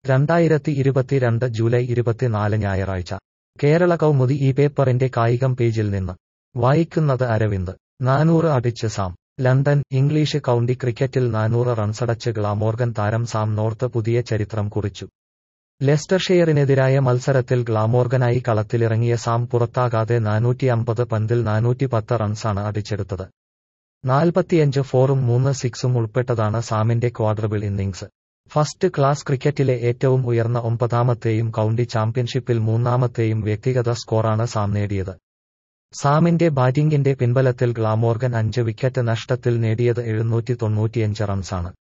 രണ്ടായിരത്തി ഇരുപത്തിരണ്ട് ജൂലൈ ഇരുപത്തിനാല് ഞായറാഴ്ച കേരള കൗമുദി ഈ പേപ്പറിന്റെ കായികം പേജിൽ നിന്ന് വായിക്കുന്നത് അരവിന്ദ് നാനൂറ് അടിച്ച് സാം ലണ്ടൻ ഇംഗ്ലീഷ് കൗണ്ടി ക്രിക്കറ്റിൽ നാനൂറ് റൺസടച്ച് ഗ്ലാമോർഗൻ താരം സാം നോർത്ത് പുതിയ ചരിത്രം കുറിച്ചു ലെസ്റ്റർഷെയറിനെതിരായ മത്സരത്തിൽ ഗ്ലാമോർഗനായി കളത്തിലിറങ്ങിയ സാം പുറത്താകാതെ നാനൂറ്റിയമ്പത് പന്തിൽ നാനൂറ്റിപ്പത്ത് റൺസാണ് അടിച്ചെടുത്തത് നാൽപ്പത്തിയഞ്ച് ഫോറും മൂന്ന് സിക്സും ഉൾപ്പെട്ടതാണ് സാമിന്റെ ക്വാഡ്രബിൾ ഇന്നിംഗ്സ് ഫസ്റ്റ് ക്ലാസ് ക്രിക്കറ്റിലെ ഏറ്റവും ഉയർന്ന ഒമ്പതാമത്തെയും കൗണ്ടി ചാമ്പ്യൻഷിപ്പിൽ മൂന്നാമത്തെയും വ്യക്തിഗത സ്കോറാണ് സാം നേടിയത് സാമിന്റെ ബാറ്റിംഗിന്റെ പിൻബലത്തിൽ ഗ്ലാമോർഗൻ അഞ്ച് വിക്കറ്റ് നഷ്ടത്തിൽ നേടിയത് എഴുന്നൂറ്റി തൊണ്ണൂറ്റിയഞ്ച് റൺസാണ്